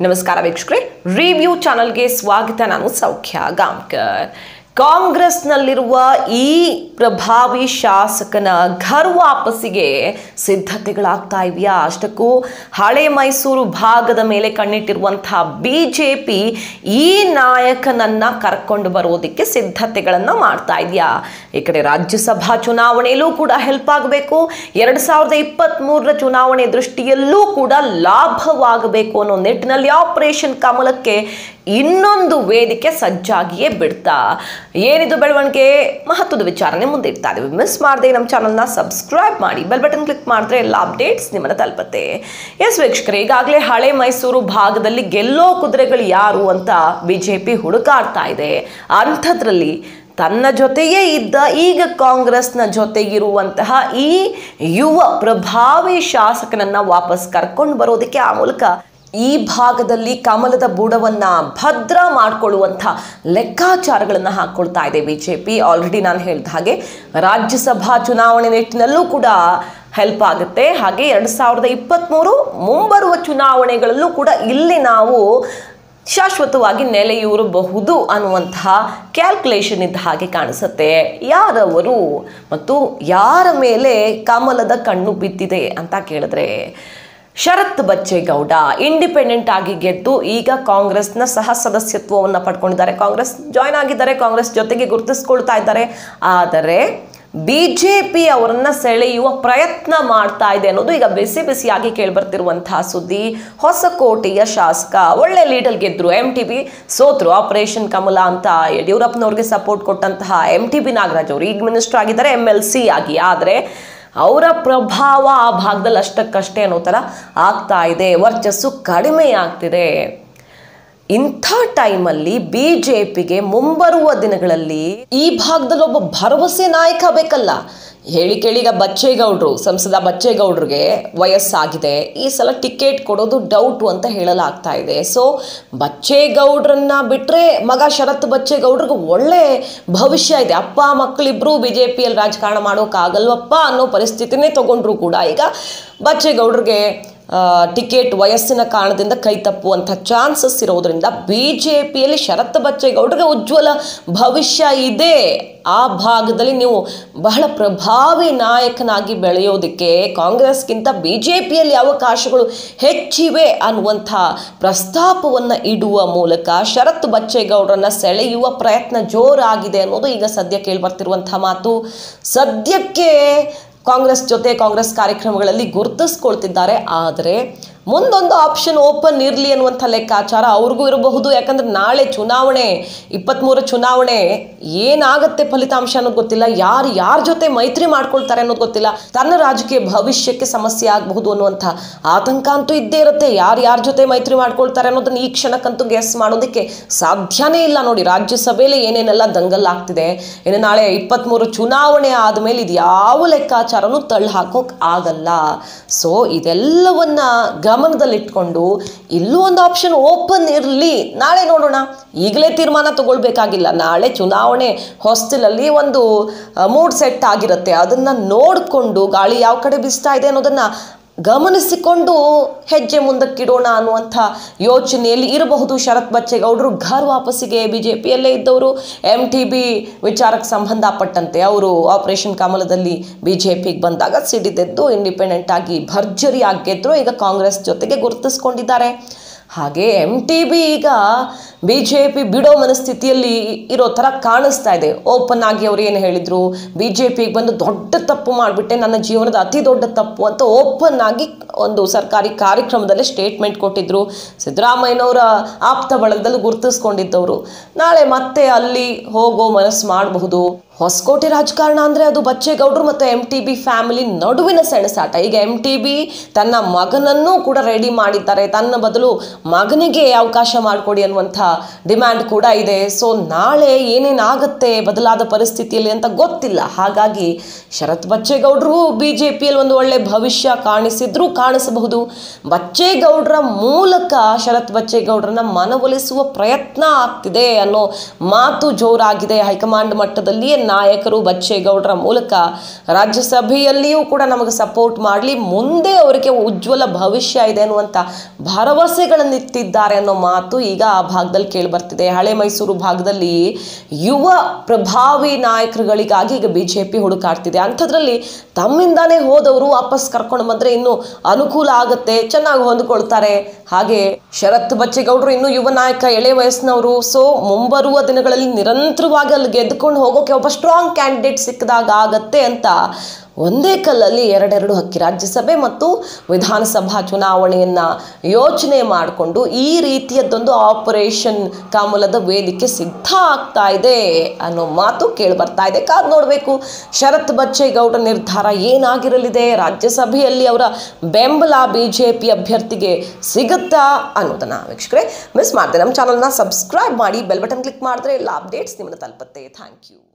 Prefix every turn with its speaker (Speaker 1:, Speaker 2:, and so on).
Speaker 1: ನಮಸ್ಕಾರ ವೀಕ್ಷಕರೇ ರಿವ್ಯೂ ಚಾನಲ್ಗೆ ಸ್ವಾಗತ ನಾನು ಸೌಖ್ಯ ಗಾಂವ್ಕರ್ ಕಾಂಗ್ರೆಸ್ನಲ್ಲಿರುವ ಈ ಪ್ರಭಾವಿ ಶಾಸಕನ ಘರ್ ವಾಪಸ್ಸಿಗೆ ಸಿದ್ಧತೆಗಳಾಗ್ತಾ ಇವೆಯಾ ಅಷ್ಟಕ್ಕೂ ಹಳೆ ಮೈಸೂರು ಭಾಗದ ಮೇಲೆ ಕಣ್ಣಿಟ್ಟಿರುವಂತಹ ಬಿಜೆಪಿ ಈ ನಾಯಕನನ್ನ ಕರ್ಕೊಂಡು ಬರೋದಕ್ಕೆ ಸಿದ್ಧತೆಗಳನ್ನ ಮಾಡ್ತಾ ಇದೆಯಾ ಈ ಕಡೆ ರಾಜ್ಯಸಭಾ ಚುನಾವಣೆಯಲ್ಲೂ ಕೂಡ ಹೆಲ್ಪ್ ಆಗಬೇಕು ಎರಡ್ ಸಾವಿರದ ಇಪ್ಪತ್ತ್ ಮೂರರ ಚುನಾವಣೆ ದೃಷ್ಟಿಯಲ್ಲೂ ಕೂಡ ಲಾಭವಾಗಬೇಕು ಅನ್ನೋ ನಿಟ್ಟಿನಲ್ಲಿ ಆಪರೇಷನ್ ಕಮಲಕ್ಕೆ ಇನ್ನೊಂದು ವೇದಿಕೆ ಸಜ್ಜಾಗಿಯೇ ಬಿಡ್ತಾ ಏನಿದು ಬೆಳವಣಿಗೆ ಮಹತ್ವದ ವಿಚಾರನೆ ಮುಂದೆ ಇಡ್ತಾ ಇದೀವಿ ಮಿಸ್ ಮಾಡದೆ ನಮ್ಮ ಚಾನಲ್ನ ಸಬ್ಸ್ಕ್ರೈಬ್ ಮಾಡಿ ಬೆಲ್ ಬಟನ್ ಕ್ಲಿಕ್ ಮಾಡಿದ್ರೆ ಎಲ್ಲ ಅಪ್ಡೇಟ್ಸ್ ನಿಮ್ಮನ್ನ ತಲುಪತ್ತೆ ಎಸ್ ವೀಕ್ಷಕರೇ ಈಗಾಗಲೇ ಹಳೆ ಮೈಸೂರು ಭಾಗದಲ್ಲಿ ಗೆಲ್ಲೋ ಕುದುರೆಗಳು ಯಾರು ಅಂತ ಬಿಜೆಪಿ ಹುಡುಕಾಡ್ತಾ ಇದೆ ಅಂಥದ್ರಲ್ಲಿ ತನ್ನ ಜೊತೆಯೇ ಇದ್ದ ಈಗ ಕಾಂಗ್ರೆಸ್ನ ಜೊತೆಗಿರುವಂತಹ ಈ ಯುವ ಪ್ರಭಾವಿ ಶಾಸಕನನ್ನ ವಾಪಸ್ ಕರ್ಕೊಂಡು ಬರೋದಕ್ಕೆ ಆ ಮೂಲಕ ಈ ಭಾಗದಲ್ಲಿ ಕಮಲದ ಬುಡವನ್ನ ಭದ್ರ ಮಾಡಿಕೊಳ್ಳುವಂಥ ಲೆಕ್ಕಾಚಾರಗಳನ್ನು ಹಾಕ್ಕೊಳ್ತಾ ಇದೆ ಬಿಜೆಪಿ ಆಲ್ರೆಡಿ ನಾನು ಹೇಳಿದ ಹಾಗೆ ರಾಜ್ಯಸಭಾ ಚುನಾವಣೆ ನಿಟ್ಟಿನಲ್ಲೂ ಕೂಡ ಹೆಲ್ಪ್ ಆಗುತ್ತೆ ಹಾಗೆ ಎರಡು ಸಾವಿರದ ಇಪ್ಪತ್ತ್ಮೂರು ಮುಂಬರುವ ಚುನಾವಣೆಗಳಲ್ಲೂ ಕೂಡ ಇಲ್ಲಿ ನಾವು ಶಾಶ್ವತವಾಗಿ ನೆಲೆಯೂರಬಹುದು ಅನ್ನುವಂತಹ ಕ್ಯಾಲ್ಕುಲೇಷನ್ ಇದ್ದ ಹಾಗೆ ಕಾಣಿಸುತ್ತೆ ಯಾರವರು ಮತ್ತು ಯಾರ ಮೇಲೆ ಕಮಲದ ಕಣ್ಣು ಬಿದ್ದಿದೆ ಅಂತ ಕೇಳಿದ್ರೆ ಶರತ್ ಬಚ್ಚೇಗೌಡ ಇಂಡಿಪೆಂಡೆಂಟ್ ಆಗಿ ಗೆದ್ದು ಈಗ ಕಾಂಗ್ರೆಸ್ನ ಸಹ ಸದಸ್ಯತ್ವವನ್ನು ಪಡ್ಕೊಂಡಿದ್ದಾರೆ ಕಾಂಗ್ರೆಸ್ ಜಾಯ್ನ್ ಆಗಿದ್ದಾರೆ ಕಾಂಗ್ರೆಸ್ ಜೊತೆಗೆ ಗುರುತಿಸ್ಕೊಳ್ತಾ ಇದ್ದಾರೆ ಆದರೆ ಬಿ ಜೆ ಪಿ ಅವರನ್ನ ಸೆಳೆಯುವ ಪ್ರಯತ್ನ ಮಾಡ್ತಾ ಇದೆ ಅನ್ನೋದು ಈಗ ಬಿಸಿ ಬಿಸಿಯಾಗಿ ಕೇಳಿಬರ್ತಿರುವಂತಹ ಸುದ್ದಿ ಹೊಸಕೋಟೆಯ ಶಾಸಕ ಒಳ್ಳೆ ಲೀಡಲ್ ಗೆದ್ರು ಎಂ ಟಿ ಬಿ ಸೋತ್ರು ಆಪರೇಷನ್ ಕಮಲ ಅಂತ ಯಡಿಯೂರಪ್ಪನವ್ರಿಗೆ ಸಪೋರ್ಟ್ ಕೊಟ್ಟಂತಹ ಎಂ ಟಿ ಬಿ ನಾಗರಾಜ್ ಅವರು ಈಗ ಮಿನಿಸ್ಟರ್ ಆಗಿದ್ದಾರೆ ಎಮ್ ಎಲ್ ಸಿ ಆಗಿ ಆದರೆ ಅವರ ಪ್ರಭಾವ ಆ ಭಾಗದಲ್ಲಿ ಅಷ್ಟಕ್ಕಷ್ಟೇ ಅನ್ನೋ ಥರ ಆಗ್ತಾ ಇದೆ ವರ್ಚಸ್ಸು ಕಡಿಮೆ ಆಗ್ತಿದೆ ಇಂಥ ಟೈಮಲ್ಲಿ ಬಿ ಜೆ ಪಿಗೆ ಮುಂಬರುವ ದಿನಗಳಲ್ಲಿ ಈ ಭಾಗದಲ್ಲಿ ಒಬ್ಬ ಭರವಸೆ ನಾಯಕ ಬೇಕಲ್ಲ ಹೇಳಿ ಕೇಳಿಗ ಬಚ್ಚೇಗೌಡರು ಸಂಸದ ಬಚ್ಚೇಗೌಡ್ರಿಗೆ ವಯಸ್ಸಾಗಿದೆ ಈ ಸಲ ಟಿಕೆಟ್ ಕೊಡೋದು ಡೌಟು ಅಂತ ಹೇಳಲಾಗ್ತಾ ಇದೆ ಸೊ ಬಚ್ಚೇಗೌಡ್ರನ್ನ ಬಿಟ್ಟರೆ ಮಗ ಶರತ್ ಬಚ್ಚೇಗೌಡ್ರಿಗೆ ಒಳ್ಳೆ ಭವಿಷ್ಯ ಇದೆ ಅಪ್ಪ ಮಕ್ಕಳಿಬ್ರು ಬಿ ಜೆ ಪಿಯಲ್ಲಿ ರಾಜಕಾರಣ ಮಾಡೋಕ್ಕಾಗಲ್ವಪ್ಪ ಅನ್ನೋ ಪರಿಸ್ಥಿತಿನೇ ತಗೊಂಡ್ರು ಕೂಡ ಈಗ ಬಚ್ಚೇಗೌಡ್ರಿಗೆ ಟಿಕೆಟ್ ವಯಸ್ಸಿನ ಕಾರಣದಿಂದ ಕೈ ತಪ್ಪುವಂಥ ಚಾನ್ಸಸ್ ಇರೋದ್ರಿಂದ ಬಿ ಜೆ ಪಿಯಲ್ಲಿ ಶರತ್ ಬಚ್ಚೇಗೌಡರಿಗೆ ಉಜ್ವಲ ಭವಿಷ್ಯ ಇದೆ ಆ ಭಾಗದಲ್ಲಿ ನೀವು ಬಹಳ ಪ್ರಭಾವಿ ನಾಯಕನಾಗಿ ಬೆಳೆಯೋದಕ್ಕೆ ಕಾಂಗ್ರೆಸ್ಗಿಂತ ಬಿ ಜೆ ಪಿಯಲ್ಲಿ ಅವಕಾಶಗಳು ಹೆಚ್ಚಿವೆ ಅನ್ನುವಂಥ ಪ್ರಸ್ತಾಪವನ್ನು ಇಡುವ ಮೂಲಕ ಶರತ್ ಬಚ್ಚೇಗೌಡರನ್ನ ಸೆಳೆಯುವ ಪ್ರಯತ್ನ ಜೋರಾಗಿದೆ ಅನ್ನೋದು ಈಗ ಸದ್ಯ ಕೇಳಿಬರ್ತಿರುವಂಥ ಮಾತು ಸದ್ಯಕ್ಕೆ ಕಾಂಗ್ರೆಸ್ ಜೊತೆ ಕಾಂಗ್ರೆಸ್ ಕಾರ್ಯಕ್ರಮಗಳಲ್ಲಿ ಗುರುತಿಸ್ಕೊಳ್ತಿದ್ದಾರೆ ಆದರೆ ಮುಂದೊಂದು ಆಪ್ಷನ್ ಓಪನ್ ಇರಲಿ ಅನ್ನುವಂಥ ಲೆಕ್ಕಾಚಾರ ಅವ್ರಿಗೂ ಇರಬಹುದು ಯಾಕಂದ್ರೆ ನಾಳೆ ಚುನಾವಣೆ ಇಪ್ಪತ್ತ್ಮೂರು ಚುನಾವಣೆ ಏನಾಗುತ್ತೆ ಫಲಿತಾಂಶ ಅನ್ನೋದು ಗೊತ್ತಿಲ್ಲ ಯಾರು ಯಾರ ಜೊತೆ ಮೈತ್ರಿ ಮಾಡ್ಕೊಳ್ತಾರೆ ಅನ್ನೋದು ಗೊತ್ತಿಲ್ಲ ತನ್ನ ರಾಜಕೀಯ ಭವಿಷ್ಯಕ್ಕೆ ಸಮಸ್ಯೆ ಆಗಬಹುದು ಅನ್ನುವಂಥ ಆತಂಕ ಅಂತೂ ಇದ್ದೇ ಇರುತ್ತೆ ಯಾರು ಯಾರ ಜೊತೆ ಮೈತ್ರಿ ಮಾಡ್ಕೊಳ್ತಾರೆ ಅನ್ನೋದನ್ನ ಈ ಕ್ಷಣಕ್ಕಂತೂ ಗೆಸ್ ಮಾಡೋದಕ್ಕೆ ಸಾಧ್ಯನೇ ಇಲ್ಲ ನೋಡಿ ರಾಜ್ಯಸಭೆಯಲ್ಲಿ ಏನೇನೆಲ್ಲ ದಂಗಲ್ ಆಗ್ತಿದೆ ಇನ್ನು ನಾಳೆ ಇಪ್ಪತ್ತ್ಮೂರು ಚುನಾವಣೆ ಆದಮೇಲೆ ಇದು ಯಾವ ಲೆಕ್ಕಾಚಾರನೂ ತಳ್ಳಿ ಹಾಕೋಕ್ ಆಗಲ್ಲ ಸೊ ಇದೆಲ್ಲವನ್ನ ಗಮನದಲ್ಲಿಟ್ಕೊಂಡು ಇಲ್ಲೂ ಒಂದು ಆಪ್ಷನ್ ಓಪನ್ ಇರಲಿ ನಾಳೆ ನೋಡೋಣ ಈಗಲೇ ತೀರ್ಮಾನ ತಗೊಳ್ಬೇಕಾಗಿಲ್ಲ ನಾಳೆ ಚುನಾವಣೆ ಹೊಸ್ತಿಲಲ್ಲಿ ಒಂದು ಮೂಡ್ ಸೆಟ್ ಆಗಿರುತ್ತೆ ಅದನ್ನು ನೋಡಿಕೊಂಡು ಗಾಳಿ ಯಾವ ಕಡೆ ಬೀಸ್ತಾ ಇದೆ ಅನ್ನೋದನ್ನು ಗಮನಿಸಿಕೊಂಡು ಹೆಜ್ಜೆ ಮುಂದಕ್ಕಿಡೋಣ ಅನ್ನುವಂಥ ಯೋಚನೆಯಲ್ಲಿ ಇರಬಹುದು ಶರತ್ ಬಚ್ಚೇಗೌಡರು ಘರ್ ವಾಪಸ್ಸಿಗೆ ಬಿ ಜೆ ಪಿಯಲ್ಲೇ ಇದ್ದವರು ಎಮ್ ಟಿ ಬಿ ವಿಚಾರಕ್ಕೆ ಸಂಬಂಧಪಟ್ಟಂತೆ ಅವರು ಆಪರೇಷನ್ ಕಮಲದಲ್ಲಿ ಬಿ ಜೆ ಪಿಗೆ ಬಂದಾಗ ಸಿಡಿದೆದ್ದು ಇಂಡಿಪೆಂಡೆಂಟ್ ಆಗಿ ಭರ್ಜರಿಯಾಗಿ ಗೆದ್ರು ಈಗ ಕಾಂಗ್ರೆಸ್ ಜೊತೆಗೆ ಗುರುತಿಸ್ಕೊಂಡಿದ್ದಾರೆ ಹಾಗೆ ಎಮ್ ಟಿ ಬಿ ಈಗ ಬಿ ಜೆ ಪಿ ಬಿಡೋ ಮನಸ್ಥಿತಿಯಲ್ಲಿ ಇರೋ ಥರ ಕಾಣಿಸ್ತಾ ಇದೆ ಓಪನ್ ಆಗಿ ಅವ್ರು ಏನು ಹೇಳಿದರು ಬಿ ಜೆ ಪಿಗೆ ಬಂದು ದೊಡ್ಡ ತಪ್ಪು ಮಾಡಿಬಿಟ್ಟೆ ನನ್ನ ಜೀವನದ ಅತಿ ದೊಡ್ಡ ತಪ್ಪು ಅಂತ ಓಪನ್ ಆಗಿ ಒಂದು ಸರ್ಕಾರಿ ಕಾರ್ಯಕ್ರಮದಲ್ಲಿ ಸ್ಟೇಟ್ಮೆಂಟ್ ಕೊಟ್ಟಿದ್ರು ಸಿದ್ದರಾಮಯ್ಯನವರ ಆಪ್ತ ಬಳಗದಲ್ಲಿ ಗುರುತಿಸ್ಕೊಂಡಿದ್ದವರು ನಾಳೆ ಮತ್ತೆ ಅಲ್ಲಿ ಹೋಗೋ ಮನಸ್ಸು ಮಾಡಬಹುದು ಹೊಸಕೋಟೆ ರಾಜಕಾರಣ ಅಂದರೆ ಅದು ಬಚ್ಚೇಗೌಡರು ಮತ್ತು ಎಮ್ ಟಿ ಬಿ ಫ್ಯಾಮಿಲಿ ನಡುವಿನ ಸೆಣಸಾಟ ಈಗ ಎಮ್ ಟಿ ಬಿ ತನ್ನ ಮಗನನ್ನೂ ಕೂಡ ರೆಡಿ ಮಾಡಿದ್ದಾರೆ ತನ್ನ ಬದಲು ಮಗನಿಗೆ ಅವಕಾಶ ಮಾಡಿಕೊಡಿ ಅನ್ನುವಂಥ ಡಿಮ್ಯಾಂಡ್ ಕೂಡ ಇದೆ ಸೊ ನಾಳೆ ಏನೇನಾಗುತ್ತೆ ಬದಲಾದ ಪರಿಸ್ಥಿತಿಯಲ್ಲಿ ಅಂತ ಗೊತ್ತಿಲ್ಲ ಹಾಗಾಗಿ ಶರತ್ ಬಚ್ಚೇಗೌಡರು ಬಿ ಜೆ ಪಿಯಲ್ಲಿ ಒಂದು ಒಳ್ಳೆ ಭವಿಷ್ಯ ಕಾಣಿಸಿದ್ರೂ ಕಾಣಿಸಬಹುದು ಬಚ್ಚೇಗೌಡರ ಮೂಲಕ ಶರತ್ ಬಚ್ಚೇಗೌಡರನ್ನ ಮನವೊಲಿಸುವ ಪ್ರಯತ್ನ ಆಗ್ತಿದೆ ಅನ್ನೋ ಮಾತು ಜೋರಾಗಿದೆ ಹೈಕಮಾಂಡ್ ಮಟ್ಟದಲ್ಲಿಯೇ ನಾಯಕರು ಬಚ್ಚೇಗೌಡರ ಮೂಲಕ ರಾಜ್ಯಸಭೆಯಲ್ಲಿಯೂ ಕೂಡ ನಮಗೆ ಸಪೋರ್ಟ್ ಮಾಡಲಿ ಮುಂದೆ ಅವರಿಗೆ ಉಜ್ವಲ ಭವಿಷ್ಯ ಇದೆ ಅನ್ನುವಂಥ ಭರವಸೆಗಳನ್ನಿಟ್ಟಿದ್ದಾರೆ ಅನ್ನೋ ಮಾತು ಈಗ ಆ ಭಾಗದಲ್ಲಿ ಕೇಳಿ ಬರ್ತಿದೆ ಹಳೆ ಮೈಸೂರು ಭಾಗದಲ್ಲಿ ಯುವ ಪ್ರಭಾವಿ ನಾಯಕರುಗಳಿಗಾಗಿ ಈಗ ಬಿಜೆಪಿ ಹುಡುಕಾಡ್ತಿದೆ ಅಂಥದ್ರಲ್ಲಿ ತಮ್ಮಿಂದಾನೇ ಹೋದವರು ವಾಪಸ್ ಕರ್ಕೊಂಡು ಬಂದ್ರೆ ಇನ್ನು ಅನುಕೂಲ ಆಗುತ್ತೆ ಚೆನ್ನಾಗಿ ಹೊಂದ್ಕೊಳ್ತಾರೆ ಹಾಗೆ ಶರತ್ ಬಚ್ಚೇಗೌಡರು ಇನ್ನು ಯುವ ನಾಯಕ ಎಳೆ ವಯಸ್ಸಿನವರು ಸೊ ಮುಂಬರುವ ದಿನಗಳಲ್ಲಿ ನಿರಂತರವಾಗಿ ಅಲ್ಲಿ ಗೆದ್ದುಕೊಂಡು ಹೋಗೋಕೆ ಒಬ್ಬ ಸ್ಟ್ರಾಂಗ್ ಕ್ಯಾಂಡಿಡೇಟ್ ಸಿಕ್ಕಿದಾಗ ಆಗತ್ತೆ ಅಂತ ಒಂದೇ ಕಲ್ಲಲ್ಲಿ ಎರಡೆರಡು ಹಕ್ಕಿ ರಾಜ್ಯಸಭೆ ಮತ್ತು ವಿಧಾನಸಭಾ ಚುನಾವಣೆಯನ್ನ ಯೋಚನೆ ಮಾಡಿಕೊಂಡು ಈ ರೀತಿಯದ್ದೊಂದು ಆಪರೇಷನ್ ಕಾಮೂಲದ ವೇದಿಕೆ ಸಿದ್ಧ ಆಗ್ತಾ ಇದೆ ಅನ್ನೋ ಮಾತು ಕೇಳಿ ಬರ್ತಾ ಇದೆ ಕಾದ್ ನೋಡಬೇಕು ಶರತ್ ಬಚ್ಚೇಗೌಡ ನಿರ್ಧಾರ ಏನಾಗಿರಲಿದೆ ರಾಜ್ಯಸಭೆಯಲ್ಲಿ ಅವರ ಬೆಂಬಲ ಬಿಜೆಪಿ ಅಭ್ಯರ್ಥಿಗೆ ಸಿಗುತ್ತಾ ಅನ್ನೋದನ್ನ ವೀಕ್ಷಕರೇ ಮಿಸ್ ಮಾಡಿದೆ ನಮ್ಮ ಚಾನಲ್ನ ಸಬ್ಸ್ಕ್ರೈಬ್ ಮಾಡಿ ಬೆಲ್ ಬಟನ್ ಕ್ಲಿಕ್ ಮಾಡಿದ್ರೆ ಎಲ್ಲ ಅಪ್ಡೇಟ್ಸ್ ನಿಮ್ಮನ್ನು ತಲುಪುತ್ತೆ ಥ್ಯಾಂಕ್ ಯು